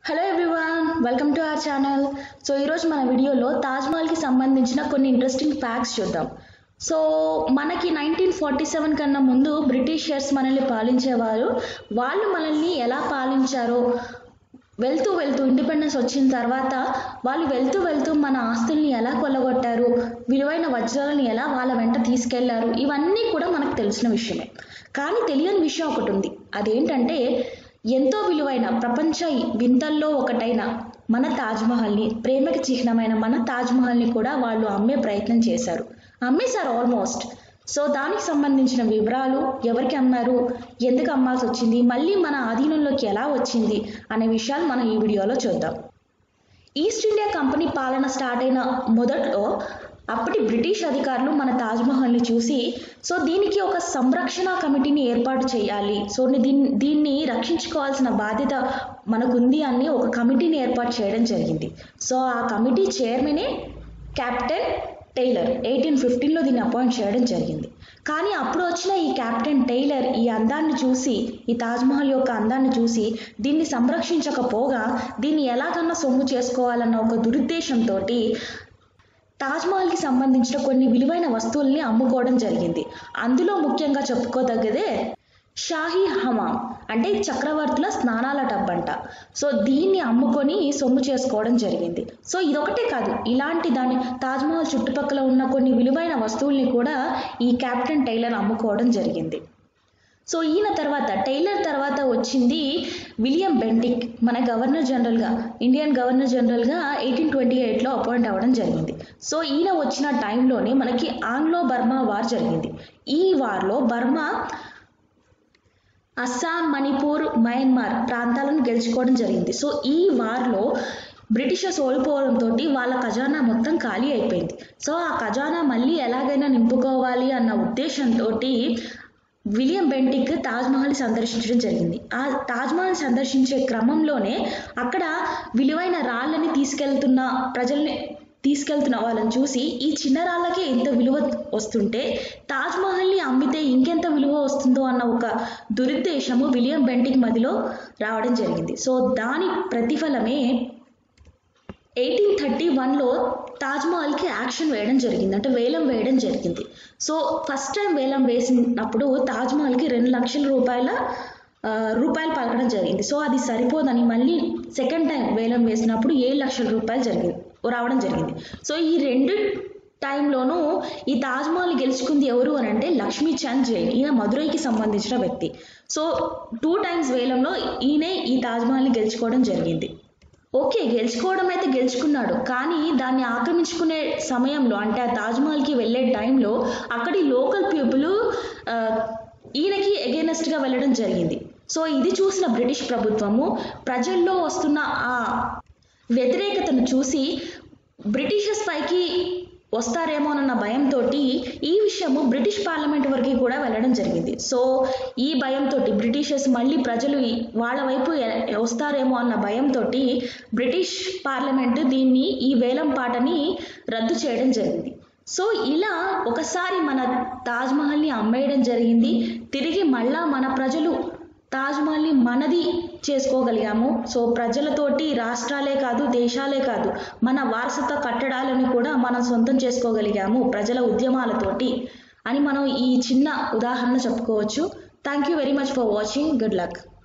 hello everyone welcome to our channel so ఈరోజు మన వీడియోలో తాజ్మహల్కి సంబంధించిన కొన్ని ఇంట్రెస్టింగ్ ఫ్యాక్ట్స్ చూద్దాం సో మనకి నైన్టీన్ ఫార్టీ సెవెన్ కన్నా ముందు బ్రిటిషర్స్ మనల్ని పాలించేవారు వాళ్ళు మనల్ని ఎలా పాలించారో వెళ్తూ వెళ్తూ ఇండిపెండెన్స్ వచ్చిన తర్వాత వాళ్ళు వెళ్తూ వెళ్తూ మన ఆస్తుల్ని ఎలా కొల్లగొట్టారు విలువైన వజ్రాలను ఎలా వాళ్ళ వెంట తీసుకెళ్లారు ఇవన్నీ కూడా మనకు తెలిసిన విషయమే కానీ తెలియని విషయం ఒకటి ఉంది అదేంటంటే ఎంతో విలువైన ప్రపంచ వింతల్లో ఒకటైన మన తాజ్మహల్ని ప్రేమకి చిహ్నమైన మన తాజ్మహల్ని కూడా వాళ్ళు అమ్మే ప్రయత్నం చేశారు అమ్మేశారు ఆల్మోస్ట్ సో దానికి సంబంధించిన వివరాలు ఎవరికి అమ్మారు ఎందుకు అమ్మాల్సి వచ్చింది మళ్ళీ మన ఆధీనంలోకి ఎలా వచ్చింది అనే విషయాలు మనం ఈ వీడియోలో చూద్దాం ఈస్ట్ ఇండియా కంపెనీ పాలన స్టార్ట్ అయిన మొదట్లో అప్పటి బ్రిటిష్ అధికారులు మన తాజ్మహల్ని చూసి సో దీనికి ఒక సంరక్షణ కమిటీని ఏర్పాటు చేయాలి సో దీన్ని దీన్ని రక్షించుకోవాల్సిన బాధ్యత మనకుంది అని ఒక కమిటీని ఏర్పాటు చేయడం జరిగింది సో ఆ కమిటీ చైర్మనే కెప్టెన్ టైలర్ ఎయిటీన్ ఫిఫ్టీన్లో దీన్ని అపాయింట్ చేయడం జరిగింది కానీ అప్పుడు వచ్చిన ఈ కెప్టెన్ టైలర్ ఈ అందాన్ని చూసి ఈ తాజ్మహల్ యొక్క అందాన్ని చూసి దీన్ని సంరక్షించకపోగా దీన్ని ఎలాగన్నా సొమ్ము చేసుకోవాలన్న ఒక దురుద్దేశంతో తాజ్మహల్కి సంబంధించిన కొన్ని విలువైన వస్తువుల్ని అమ్ముకోవడం జరిగింది అందులో ముఖ్యంగా చెప్పుకోదగ్గదే షాహీ హమామ్ అంటే చక్రవర్తుల స్నానాల టబ్ అంట సో దీన్ని అమ్ముకొని సొమ్ము చేసుకోవడం జరిగింది సో ఇదొకటే కాదు ఇలాంటి దాని తాజ్మహల్ చుట్టుపక్కల ఉన్న కొన్ని విలువైన వస్తువుల్ని కూడా ఈ కెప్టెన్ టైలర్ అమ్ముకోవడం జరిగింది సో ఈయన తర్వాత టైలర్ తర్వాత వచ్చింది విలియం బెంటిక్ మన గవర్నర్ జనరల్గా ఇండియన్ గవర్నర్ జనరల్గా ఎయిటీన్ ట్వంటీ ఎయిట్లో అపాయింట్ అవ్వడం జరిగింది సో ఈయన వచ్చిన టైంలోనే మనకి ఆంగ్లో బర్మా వార్ జరిగింది ఈ వార్లో బర్మా అస్సాం మణిపూర్ మయన్మార్ ప్రాంతాలను గెలుచుకోవడం జరిగింది సో ఈ వార్లో బ్రిటిషర్స్ ఓడిపోవడంతో వాళ్ళ ఖజానా మొత్తం ఖాళీ అయిపోయింది సో ఆ ఖజానా మళ్ళీ ఎలాగైనా నింపుకోవాలి అన్న ఉద్దేశంతో విలియం బెంటిక్ తాజ్మహల్ సందర్శించడం జరిగింది ఆ తాజ్మహల్ సందర్శించే క్రమంలోనే అక్కడ విలువైన రాళ్ళని తీసుకెళ్తున్న ప్రజల్ని తీసుకెళ్తున్న వాళ్ళని చూసి ఈ చిన్న రాళ్ళకే ఎంత విలువ వస్తుంటే తాజ్మహల్ని అమ్మితే ఇంకెంత విలువ వస్తుందో అన్న ఒక దురుద్దేశము విలియం బెంటిక్ మదిలో రావడం జరిగింది సో దాని ప్రతిఫలమే ఎయిటీన్ థర్టీ వన్లో తాజ్మహల్కి యాక్షన్ వేయడం జరిగింది అంటే వేలం వేయడం జరిగింది సో ఫస్ట్ టైం వేలం వేసినప్పుడు తాజ్మహల్కి రెండు లక్షల రూపాయల రూపాయలు పలకడం జరిగింది సో అది సరిపోదని మళ్ళీ సెకండ్ టైం వేలం వేసినప్పుడు ఏడు లక్షల రూపాయలు జరిగింది రావడం జరిగింది సో ఈ రెండు టైంలోనూ ఈ తాజ్మహల్ గెలుచుకుంది ఎవరు అని అంటే లక్ష్మీ చంద్ జైన్ ఈయన మధురైకి సంబంధించిన వ్యక్తి సో టూ టైమ్స్ వేలంలో ఈయనే ఈ తాజ్మహల్ని గెలుచుకోవడం జరిగింది ఓకే గెలుచుకోవడం అయితే గెలుచుకున్నాడు కానీ దాన్ని ఆక్రమించుకునే సమయంలో అంటే ఆ తాజ్మహల్కి వెళ్ళే టైంలో అక్కడి లోకల్ పీపుల్ ఈయనకి ఎగెనెస్ట్గా వెళ్ళడం జరిగింది సో ఇది చూసిన బ్రిటిష్ ప్రభుత్వము ప్రజల్లో వస్తున్న ఆ వ్యతిరేకతను చూసి బ్రిటిషర్స్ పైకి వస్తారేమోనన్న భయంతో ఈ విషయము బ్రిటిష్ పార్లమెంట్ వరకు కూడా వెళ్ళడం జరిగింది సో ఈ భయంతో బ్రిటిషర్స్ మళ్ళీ ప్రజలు వాళ్ళ వైపు వస్తారేమో అన్న భయంతో బ్రిటిష్ పార్లమెంట్ దీన్ని ఈ వేలం పాటని రద్దు చేయడం జరిగింది సో ఇలా ఒకసారి మన తాజ్మహల్ని అమ్మేయడం జరిగింది తిరిగి మళ్ళా మన ప్రజలు తాజ్మహల్ని మనది చేసుకోగలిగాము సో ప్రజలతోటి రాష్ట్రాలే కాదు దేశాలే కాదు మన వారసత్వ కట్టడాలను కూడా మనం సొంతం చేసుకోగలిగాము ప్రజల ఉద్యమాలతోటి అని మనం ఈ చిన్న ఉదాహరణ చెప్పుకోవచ్చు thank you very much for watching good luck